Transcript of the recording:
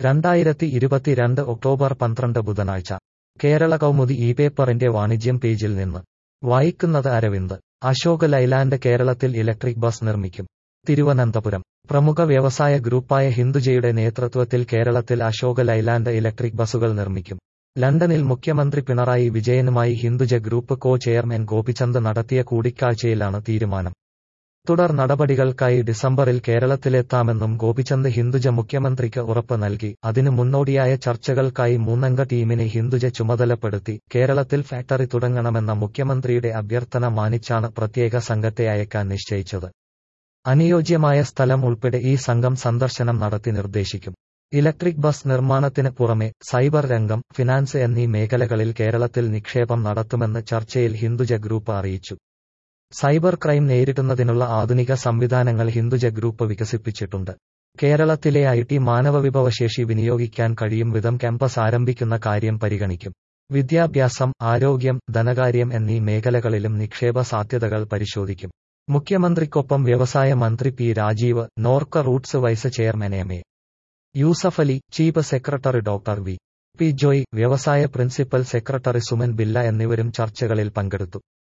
രണ്ടായിരത്തി ഇരുപത്തിരണ്ട് ഒക്ടോബർ പന്ത്രണ്ട് ബുധനാഴ്ച കേരള കൗമുദി ഈ പേപ്പറിന്റെ വാണിജ്യം പേജിൽ നിന്ന് വായിക്കുന്നത് അരവിന്ദ് അശോക് ലൈലാൻഡ് കേരളത്തിൽ ഇലക്ട്രിക് ബസ് നിർമ്മിക്കും തിരുവനന്തപുരം പ്രമുഖ വ്യവസായ ഗ്രൂപ്പായ ഹിന്ദുജയുടെ നേതൃത്വത്തിൽ കേരളത്തിൽ അശോക് ലൈലാൻഡ് ഇലക്ട്രിക് ബസുകൾ നിർമ്മിക്കും ലണ്ടനിൽ മുഖ്യമന്ത്രി പിണറായി വിജയനുമായി Hinduja group co chairman Gopichand നടത്തിയ കൂടിക്കാഴ്ചയിലാണ് തീരുമാനം തുടർ നടപടികൾക്കായി ഡിസംബറിൽ കേരളത്തിലെത്താമെന്നും ഗോപിചന്ദ് ഹിന്ദുജ മുഖ്യമന്ത്രിക്ക് ഉറപ്പ് നൽകി അതിനു മുന്നോടിയായ ചർച്ചകൾക്കായി മൂന്നംഗ ടീമിനെ ഹിന്ദുജ ചുമതലപ്പെടുത്തി കേരളത്തിൽ ഫാക്ടറി തുടങ്ങണമെന്ന മുഖ്യമന്ത്രിയുടെ അഭ്യർത്ഥന മാനിച്ചാണ് പ്രത്യേക സംഘത്തെ അയക്കാൻ നിശ്ചയിച്ചത് അനുയോജ്യമായ സ്ഥലം ഉൾപ്പെടെ ഈ സംഘം സന്ദർശനം നടത്തി നിർദ്ദേശിക്കും ഇലക്ട്രിക് ബസ് നിർമ്മാണത്തിന് പുറമെ സൈബർ രംഗം ഫിനാൻസ് എന്നീ മേഖലകളിൽ കേരളത്തിൽ നിക്ഷേപം നടത്തുമെന്ന് ചർച്ചയിൽ ഹിന്ദുജ ഗ്രൂപ്പ് അറിയിച്ചു സൈബർ ക്രൈം നേരിടുന്നതിനുള്ള ആധുനിക സംവിധാനങ്ങൾ ഹിന്ദുജ ഗ്രൂപ്പ് വികസിപ്പിച്ചിട്ടുണ്ട് കേരളത്തിലെ ഐ ടി മാനവവിഭവശേഷി വിനിയോഗിക്കാൻ കഴിയും വിധം ക്യാമ്പസ് ആരംഭിക്കുന്ന കാര്യം പരിഗണിക്കും വിദ്യാഭ്യാസം ആരോഗ്യം ധനകാര്യം എന്നീ മേഖലകളിലും നിക്ഷേപ സാധ്യതകൾ പരിശോധിക്കും മുഖ്യമന്ത്രിക്കൊപ്പം വ്യവസായ മന്ത്രി P Rajeev Norka Roots vice chairman M A Yusuff Ali chief secretary doctor V P Joy വ്യവസായ പ്രിൻസിപ്പൽ സെക്രട്ടറി സുമൻ ബില്ല എന്നിവരും ചർച്ചകളിൽ പങ്കെടുത്തു